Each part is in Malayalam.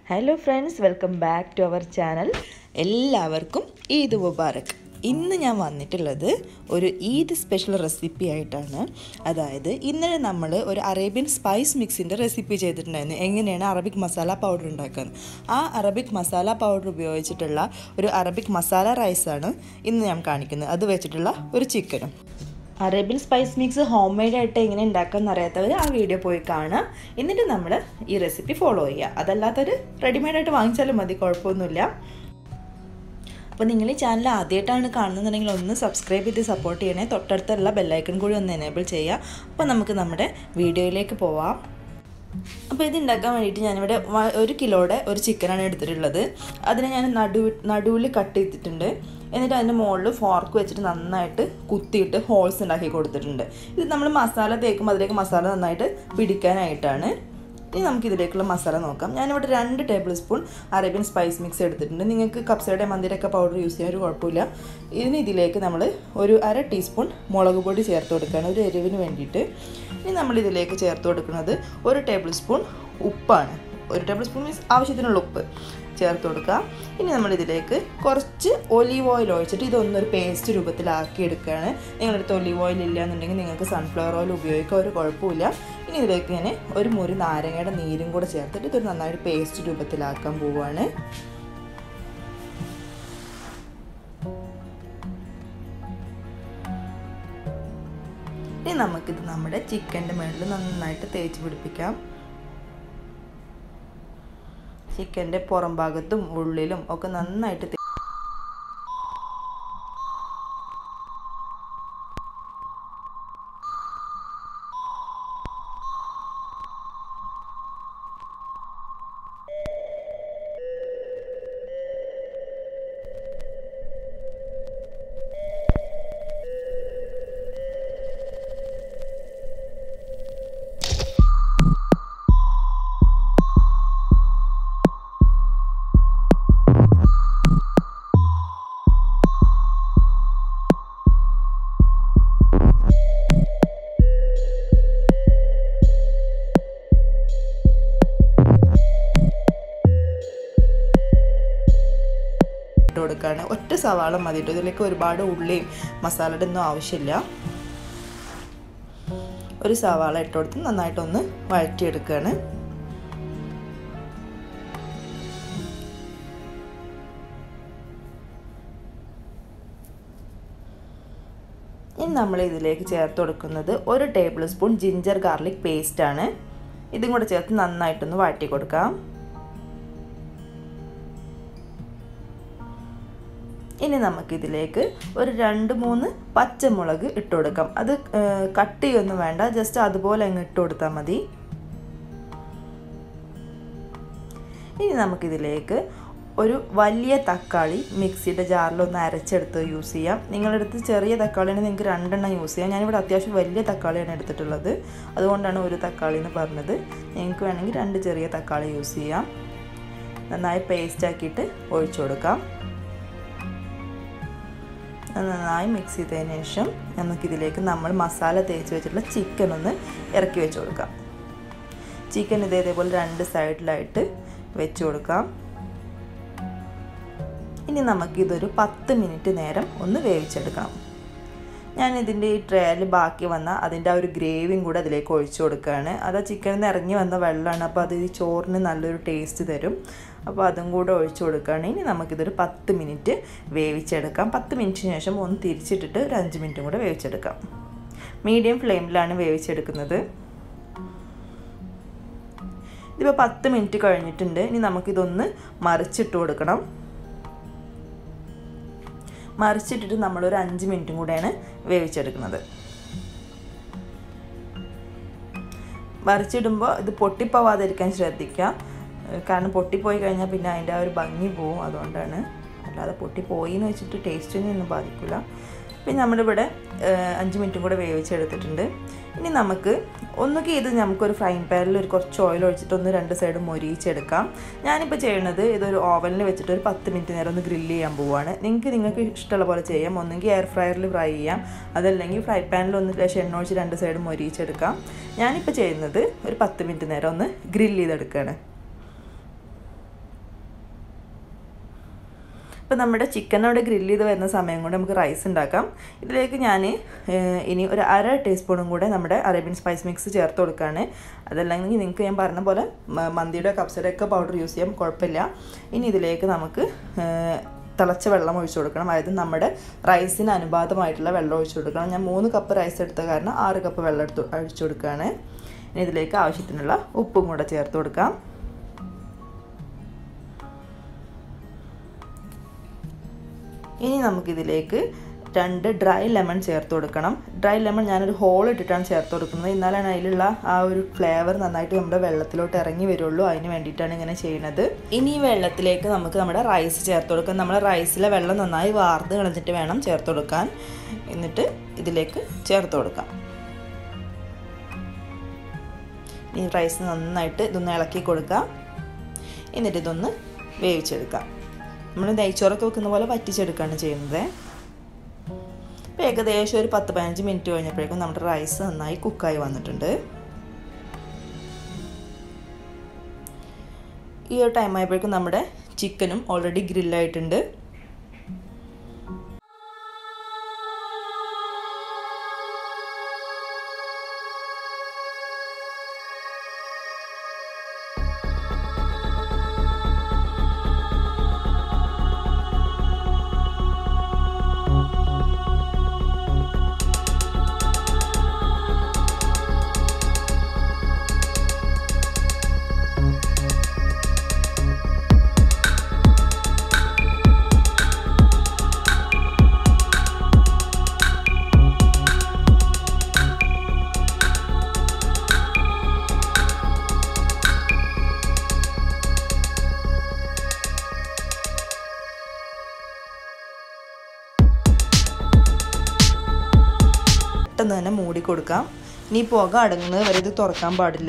hello friends welcome back to our channel എല്ലാവർക്കും ഈദ് മുബാറക് ഇന്ന് ഞാൻ വന്നിട്ടുള്ളത് ഒരു ഈദ് സ്പെഷ്യൽ റെസിപ്പി ആയിട്ടാണ് അതായത് ഇന്നലെ നമ്മൾ ഒരു അറേബ്യൻ സ്പൈസ് മിക്സിൻ്റെ റെസിപ്പി ചെയ്തിട്ടുണ്ടായിരുന്നു എങ്ങനെയാണ് അറബിക് മസാല പൗഡർ ഉണ്ടാക്കുന്നത് ആ അറബിക് മസാല പൗഡർ ഉപയോഗിച്ചിട്ടുള്ള ഒരു അറബിക് മസാല റൈസാണ് ഇന്ന് ഞാൻ കാണിക്കുന്നത് അത് വെച്ചിട്ടുള്ള ഒരു ചിക്കനും Arabian spice mix homemade ആയിട്ട് എങ്ങനെ ഉണ്ടാക്കാമെന്ന് അറിയാത്തവർ ആ വീഡിയോ പോയി കാണാം എന്നിട്ട് നമ്മൾ ഈ റെസിപ്പി ഫോളോ ചെയ്യുക അതല്ലാത്തവർ റെഡിമെയ്ഡ് ആയിട്ട് വാങ്ങിച്ചാലും മതി കുഴപ്പമൊന്നുമില്ല അപ്പോൾ നിങ്ങൾ ഈ ചാനൽ ആദ്യമായിട്ടാണ് കാണുന്നുണ്ടെങ്കിൽ ഒന്ന് സബ്സ്ക്രൈബ് ചെയ്ത് സപ്പോർട്ട് ചെയ്യണേ തൊട്ടടുത്തുള്ള ബെല്ലൈക്കൺ കൂടി ഒന്ന് എനേബിൾ ചെയ്യുക അപ്പോൾ നമുക്ക് നമ്മുടെ വീഡിയോയിലേക്ക് പോവാം അപ്പോൾ ഇത് ഉണ്ടാക്കാൻ വേണ്ടിയിട്ട് ഞാനിവിടെ ഒരു കിലോയുടെ ഒരു ചിക്കനാണ് എടുത്തിട്ടുള്ളത് അതിനെ ഞാൻ നടു നടുവിൽ കട്ട് ചെയ്തിട്ടുണ്ട് എന്നിട്ട് അതിൻ്റെ മുകളിൽ ഫോർക്ക് വെച്ചിട്ട് നന്നായിട്ട് കുത്തിയിട്ട് ഹോൾസ് ഉണ്ടാക്കി കൊടുത്തിട്ടുണ്ട് ഇത് നമ്മൾ മസാല തേക്കുമ്പോൾ അതിലേക്ക് മസാല നന്നായിട്ട് പിടിക്കാനായിട്ടാണ് ഇനി നമുക്ക് ഇതിലേക്കുള്ള മസാല നോക്കാം ഞാനിവിടെ രണ്ട് tablespoon Arabian spice mix എടുത്തിട്ടുണ്ട് നിങ്ങൾക്ക് കപ്സയുടെ മന്തിരൊക്കെ പൗഡർ യൂസ് ചെയ്യാൻ ഒരു കുഴപ്പമില്ല ഇനി ഇതിലേക്ക് നമ്മൾ ഒരു അര ടീസ്പൂൺ മുളക് പൊടി ചേർത്ത് കൊടുക്കുകയാണ് ഒരു എരിവിന് വേണ്ടിയിട്ട് ഇനി നമ്മൾ ഇതിലേക്ക് ചേർത്ത് കൊടുക്കുന്നത് ഒരു ടേബിൾ സ്പൂൺ ഉപ്പാണ് ഒരു ടേബിൾ സ്പൂൺ മീൻസ് ആവശ്യത്തിനുള്ള ഉപ്പ് ചേർത്ത് കൊടുക്കുക ഇനി നമ്മളിതിലേക്ക് കുറച്ച് ഒലീവ് ഓയിൽ ഒഴിച്ചിട്ട് ഇതൊന്നൊരു പേസ്റ്റ് രൂപത്തിലാക്കി എടുക്കുകയാണ് നിങ്ങളടുത്ത് ഒലീവ് ഓയിൽ ഇല്ല എന്നുണ്ടെങ്കിൽ നിങ്ങൾക്ക് സൺഫ്ലവർ ഓയിൽ ഉപയോഗിക്കാൻ ഒരു കുഴപ്പമില്ല ഇനി ഇതിലേക്ക് ഇങ്ങനെ ഒരു മുറി നാരങ്ങയുടെ നീരും കൂടെ ചേർത്തിട്ട് ഇതൊരു നന്നായിട്ട് പേസ്റ്റ് രൂപത്തിലാക്കാൻ പോവുകയാണ് ഇനി നമുക്കിത് നമ്മുടെ ചിക്കൻ്റെ മുകളിൽ നന്നായിട്ട് തേച്ച് പിടിപ്പിക്കാം ചിക്കൻ്റെ പുറം ഭാഗത്തും ഉള്ളിലും ഒക്കെ നന്നായിട്ട് ഇട്ട് കൊടുക്കുകയാണ് ഒറ്റ സവാള മതി കേട്ടോ ഇതിലേക്ക് ഒരുപാട് ഉള്ളിയും മസാലയുടെ ഒന്നും ആവശ്യമില്ല ഒരു സവാള ഇട്ട് കൊടുത്ത് നന്നായിട്ടൊന്ന് വഴറ്റിയെടുക്കുകയാണ് ഇനി നമ്മൾ ഇതിലേക്ക് ചേർത്ത് കൊടുക്കുന്നത് ഒരു tablespoon ginger garlic paste ആണ് ഇതും കൂടെ ചേർത്ത് നന്നായിട്ടൊന്ന് വഴറ്റി കൊടുക്കാം ഇനി നമുക്കിതിലേക്ക് ഒരു രണ്ട് മൂന്ന് പച്ചമുളക് ഇട്ട് കൊടുക്കാം അത് കട്ട് ചെയ്യൊന്നും വേണ്ട ജസ്റ്റ് അതുപോലെ അങ്ങ് ഇട്ട് കൊടുത്താൽ മതി ഇനി നമുക്കിതിലേക്ക് ഒരു വലിയ തക്കാളി മിക്സിയുടെ ജാറിലൊന്ന് അരച്ചെടുത്ത് യൂസ് ചെയ്യാം നിങ്ങളുടെ അടുത്ത് ചെറിയ തക്കാളിയാണെങ്കിൽ നിങ്ങൾക്ക് രണ്ടെണ്ണം യൂസ് ചെയ്യാം ഞാനിവിടെ അത്യാവശ്യം വലിയ തക്കാളിയാണ് എടുത്തിട്ടുള്ളത് അതുകൊണ്ടാണ് ഒരു തക്കാളി എന്ന് പറഞ്ഞത് നിങ്ങൾക്ക് വേണമെങ്കിൽ രണ്ട് ചെറിയ തക്കാളി യൂസ് ചെയ്യാം നന്നായി പേസ്റ്റ് ആക്കിയിട്ട് ഒഴിച്ചു കൊടുക്കാം നന്നായി മിക്സ് ചെയ്തതിന് ശേഷം നമുക്കിതിലേക്ക് നമ്മൾ മസാല തേച്ച് വെച്ചിട്ടുള്ള ചിക്കൻ ഒന്ന് ഇറക്കി വെച്ച് കൊടുക്കാം ചിക്കൻ ഇതേപോലെ രണ്ട് സൈഡിലായിട്ട് വെച്ച് കൊടുക്കാം ഇനി നമുക്കിതൊരു പത്ത് മിനിറ്റ് നേരം ഒന്ന് വേവിച്ചെടുക്കണം ഞാൻ ഇതിൻ്റെ ഈ ട്രേയിൽ ബാക്കി വന്ന അതിൻ്റെ ആ ഒരു ഗ്രേവിയും കൂടെ അതിലേക്ക് ഒഴിച്ചു കൊടുക്കുകയാണ് അത് ആ ചിക്കനിൽ നിന്ന് ഇറങ്ങി വന്ന വെള്ളമാണ് അപ്പോൾ അത് ഈ ചോറിന് നല്ലൊരു ടേസ്റ്റ് തരും അപ്പോൾ അതും കൂടെ ഒഴിച്ചു കൊടുക്കുകയാണ് ഇനി നമുക്കിതൊരു പത്ത് മിനിറ്റ് വേവിച്ചെടുക്കാം പത്ത് മിനിറ്റിന് ശേഷം ഒന്ന് തിരിച്ചിട്ടിട്ട് ഒരു അഞ്ച് മിനിറ്റും കൂടെ വേവിച്ചെടുക്കാം മീഡിയം ഫ്ലെയിമിലാണ് വേവിച്ചെടുക്കുന്നത് ഇതിപ്പോൾ പത്ത് മിനിറ്റ് കഴിഞ്ഞിട്ടുണ്ട് ഇനി നമുക്കിതൊന്ന് മറിച്ചിട്ട് കൊടുക്കണം മറിച്ചിട്ടിട്ട് നമ്മളൊരു അഞ്ച് മിനിറ്റും കൂടെയാണ് വേവിച്ചെടുക്കുന്നത് മറിച്ചിടുമ്പോൾ ഇത് പൊട്ടിപ്പോവാതിരിക്കാൻ ശ്രദ്ധിക്കുക കാരണം പൊട്ടിപ്പോയി കഴിഞ്ഞാൽ പിന്നെ അതിൻ്റെ ആ ഒരു ഭംഗി പോവും അതുകൊണ്ടാണ് അല്ലാതെ പൊട്ടിപ്പോയി എന്ന് വെച്ചിട്ട് ടേസ്റ്റിനൊന്നും ബാധിക്കില്ല പിന്നെ നമ്മളിവിടെ അഞ്ച് മിനിറ്റും കൂടെ വേവിച്ചെടുത്തിട്ടുണ്ട് ഇനി നമുക്ക് ഒന്നുകിൽ ഇത് നമുക്കൊരു ഫ്രൈങ് പാനിൽ ഒരു കുറച്ച് ഓയിൽ ഒഴിച്ചിട്ട് ഒന്ന് രണ്ട് സൈഡ് മൊരിയിച്ചെടുക്കാം ഞാനിപ്പോൾ ചെയ്യുന്നത് ഇതൊരു ഓവനിൽ വെച്ചിട്ട് ഒരു പത്ത് മിനിറ്റ് നേരം ഒന്ന് ഗ്രില്ല് ചെയ്യാൻ പോവുകയാണ് നിങ്ങൾക്ക് നിങ്ങൾക്ക് ഇഷ്ടമുള്ള പോലെ ചെയ്യാം ഒന്നുകിൽ എയർ ഫ്രയറിൽ ഫ്രൈ ചെയ്യാം അതല്ലെങ്കിൽ ഫ്രൈ പാനിൽ ഒന്ന് ലേശം എണ്ണ ഒഴിച്ച് രണ്ട് സൈഡ് മൊരിയിച്ചെടുക്കാം ഞാനിപ്പോൾ ചെയ്യുന്നത് ഒരു പത്ത് മിനിറ്റ് നേരം ഒന്ന് ഗ്രില്ല് ചെയ്തെടുക്കുകയാണ് ഇപ്പോൾ നമ്മുടെ ചിക്കൻ അവിടെ ഗ്രില്ല് ചെയ്ത് വരുന്ന സമയം കൊണ്ട് നമുക്ക് റൈസ് ഉണ്ടാക്കാം ഇതിലേക്ക് ഞാൻ ഇനി ഒരു അര ടീസ്പൂണും കൂടെ നമ്മുടെ അറേബ്യൻ സ്പൈസ് മിക്സ് ചേർത്ത് കൊടുക്കുകയാണ് അതല്ലെങ്കിൽ നിങ്ങൾക്ക് ഞാൻ പറഞ്ഞ പോലെ മന്തിയുടെ കപ്സയുടെ ഒക്കെ പൗഡർ യൂസ് ചെയ്യാം കുഴപ്പമില്ല ഇനി ഇതിലേക്ക് നമുക്ക് തിളച്ച വെള്ളം ഒഴിച്ചു കൊടുക്കണം അതായത് നമ്മുടെ റൈസിന് അനുപാതമായിട്ടുള്ള വെള്ളം ഒഴിച്ചു കൊടുക്കണം ഞാൻ മൂന്ന് കപ്പ് റൈസ് എടുത്ത കാരണം ആറ് കപ്പ് വെള്ളം എടുത്ത് ഒഴിച്ചു കൊടുക്കുകയാണ് ഇനി ഇതിലേക്ക് ആവശ്യത്തിനുള്ള ഉപ്പും കൂടെ ചേർത്ത് കൊടുക്കാം ഇനി നമുക്കിതിലേക്ക് രണ്ട് ഡ്രൈ ലെമൺ ചേർത്ത് കൊടുക്കണം ഡ്രൈ ലെമൺ ഞാനൊരു ഹോൾ ഇട്ടിട്ടാണ് ചേർത്ത് കൊടുക്കുന്നത് എന്നാലാണ് അതിലുള്ള ആ ഒരു ഫ്ലേവർ നന്നായിട്ട് നമ്മുടെ വെള്ളത്തിലോട്ട് ഇറങ്ങി വരുള്ളൂ അതിന് വേണ്ടിയിട്ടാണ് ഇങ്ങനെ ചെയ്യുന്നത് ഇനി ഈ വെള്ളത്തിലേക്ക് നമുക്ക് നമ്മുടെ റൈസ് ചേർത്ത് കൊടുക്കാം നമ്മുടെ റൈസിലെ വെള്ളം നന്നായി വാർന്ന് കളഞ്ഞിട്ട് വേണം ചേർത്ത് കൊടുക്കാൻ എന്നിട്ട് ഇതിലേക്ക് ചേർത്ത് കൊടുക്കാം ഈ റൈസ് നന്നായിട്ട് ഇതൊന്ന് ഇളക്കി കൊടുക്കാം എന്നിട്ട് ഇതൊന്ന് വേവിച്ചെടുക്കാം നമ്മൾ നെയ്ച്ചോറൊക്കെ വെക്കുന്ന പോലെ വറ്റിച്ചെടുക്കുകയാണ് ചെയ്യുന്നത് ഇപ്പോൾ ഏകദേശം ഒരു പത്ത് പതിനഞ്ച് മിനിറ്റ് കഴിഞ്ഞപ്പോഴേക്കും നമ്മുടെ റൈസ് നന്നായി കുക്കായി വന്നിട്ടുണ്ട് ഈ ഒരു ടൈം ആയപ്പോഴേക്കും നമ്മുടെ ചിക്കനും ഓൾറെഡി ഗ്രില്ലായിട്ടുണ്ട് പെട്ടെന്ന് തന്നെ മൂടി കൊടുക്കാം ഇനി പുക അടങ്ങുന്നത് വരെ ഇത് തുറക്കാൻ പാടില്ല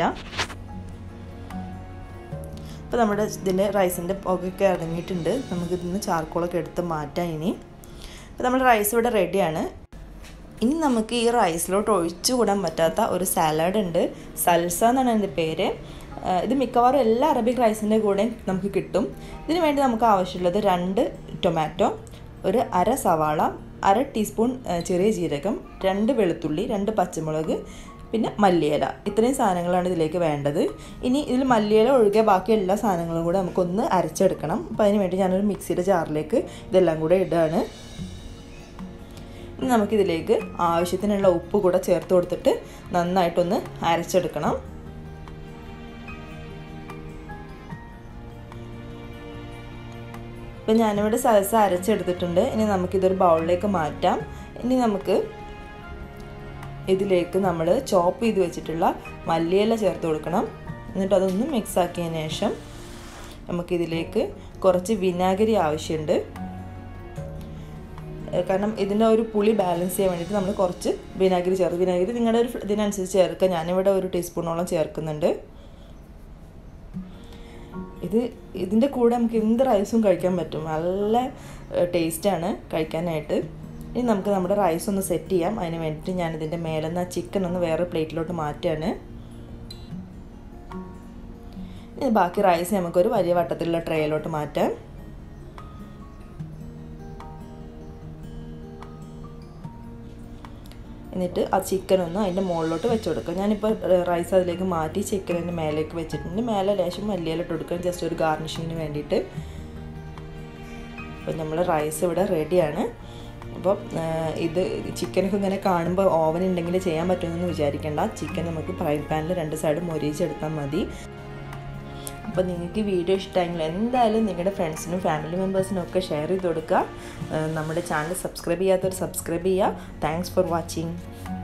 അപ്പോൾ നമ്മുടെ ഇതിൻ്റെ റൈസിൻ്റെ പുകയൊക്കെ അടങ്ങിയിട്ടുണ്ട് നമുക്ക് ഇതിന് ചാർക്കോളൊക്കെ എടുത്ത് മാറ്റാം ഇനി അപ്പോൾ നമ്മുടെ റൈസ് ഇവിടെ റെഡിയാണ് ഇനി നമുക്ക് ഈ റൈസിലോട്ട് ഒഴിച്ചുകൂടാൻ പറ്റാത്ത ഒരു സാലഡ് ഉണ്ട് സൽസ എന്നാണ് എൻ്റെ പേര് ഇത് മിക്കവാറും എല്ലാ അറബിക് റൈസിൻ്റെ കൂടെയും നമുക്ക് കിട്ടും ഇതിന് വേണ്ടി നമുക്ക് ആവശ്യമുള്ളത് രണ്ട് ടൊമാറ്റോ ഒരു അര സവാള അര ടീസ്പൂൺ ചെറിയ ജീരകം രണ്ട് വെളുത്തുള്ളി രണ്ട് പച്ചമുളക് പിന്നെ മല്ലിയില ഇത്രയും സാധനങ്ങളാണ് ഇതിലേക്ക് വേണ്ടത് ഇനി ഇതിൽ മല്ലിയില ഒഴികെ ബാക്കി എല്ലാ സാധനങ്ങളും കൂടെ നമുക്കൊന്ന് അരച്ചെടുക്കണം അപ്പോൾ അതിന് വേണ്ടി ഞാനൊരു മിക്സിയുടെ ജാറിലേക്ക് ഇതെല്ലാം കൂടെ ഇടുകയാണ് ഇനി നമുക്കിതിലേക്ക് ആവശ്യത്തിനുള്ള ഉപ്പ് കൂടെ ചേർത്ത് കൊടുത്തിട്ട് നന്നായിട്ടൊന്ന് അരച്ചെടുക്കണം ഇപ്പം ഞാനിവിടെ സൽസ അരച്ചെടുത്തിട്ടുണ്ട് ഇനി നമുക്കിതൊരു ബൗളിലേക്ക് മാറ്റാം ഇനി നമുക്ക് ഇതിലേക്ക് നമ്മൾ ചോപ്പ് ചെയ്ത് വെച്ചിട്ടുള്ള മല്ലിയില ചേർത്ത് കൊടുക്കണം എന്നിട്ട് അതൊന്ന് മിക്സ് ആക്കിയതിന് ശേഷം നമുക്കിതിലേക്ക് കുറച്ച് വിനാഗിരി ആവശ്യമുണ്ട് കാരണം ഇതിൻ്റെ ഒരു പുളി ബാലൻസ് ചെയ്യാൻ വേണ്ടിയിട്ട് നമ്മൾ കുറച്ച് വിനാഗിരി ചേർക്കും വിനാഗിരി നിങ്ങളുടെ ഒരു ഇതിനനുസരിച്ച് ചേർക്കുക ഞാനിവിടെ ഒരു ടീസ്പൂണോളം ചേർക്കുന്നുണ്ട് ഇത് ഇതിൻ്റെ കൂടെ നമുക്ക് എന്ത് റൈസും കഴിക്കാൻ പറ്റും നല്ല ടേസ്റ്റാണ് കഴിക്കാനായിട്ട് ഇനി നമുക്ക് നമ്മുടെ റൈസ് ഒന്ന് സെറ്റ് ചെയ്യാം അതിന് വേണ്ടിയിട്ട് ഞാൻ ഇതിൻ്റെ മേലെ നിന്ന് ചിക്കൻ ഒന്ന് വേറെ പ്ലേറ്റിലോട്ട് മാറ്റുകയാണ് ഇനി ബാക്കി റൈസ് നമുക്കൊരു വലിയ വട്ടത്തിലുള്ള ട്രേയിലോട്ട് മാറ്റാം എന്നിട്ട് ആ ചിക്കൻ ഒന്ന് അതിൻ്റെ മുകളിലോട്ട് വെച്ച് കൊടുക്കുക ഞാനിപ്പോൾ റൈസ് അതിലേക്ക് മാറ്റി ചിക്കൻ അതിൻ്റെ മേലേക്ക് വെച്ചിട്ടുണ്ട് മേലെ ലേശം മല്ലിയിലിട്ട് കൊടുക്കുക ജസ്റ്റ് ഒരു ഗാർണിഷിങ്ങിന് വേണ്ടിയിട്ട് അപ്പോൾ നമ്മൾ റൈസ് ഇവിടെ റെഡിയാണ് അപ്പോൾ ഇത് ചിക്കനൊക്കെ ഇങ്ങനെ കാണുമ്പോൾ ഓവൻ ഉണ്ടെങ്കിൽ ചെയ്യാൻ പറ്റുമെന്ന് വിചാരിക്കേണ്ട ചിക്കൻ നമുക്ക് ഫ്രൈ പാനിൽ രണ്ട് സൈഡ് മൊരിച്ചെടുത്താൽ മതി അപ്പോൾ നിങ്ങൾക്ക് ഈ വീഡിയോ ഇഷ്ടമായെങ്കിൽ എന്തായാലും നിങ്ങളുടെ ഫ്രണ്ട്സിനും ഫാമിലി മെമ്പേഴ്സിനും ഒക്കെ ഷെയർ ചെയ്ത് കൊടുക്കുക നമ്മുടെ ചാനൽ സബ്സ്ക്രൈബ് ചെയ്യാത്തവർ സബ്സ്ക്രൈബ് ചെയ്യുക താങ്ക്സ് ഫോർ വാച്ചിങ്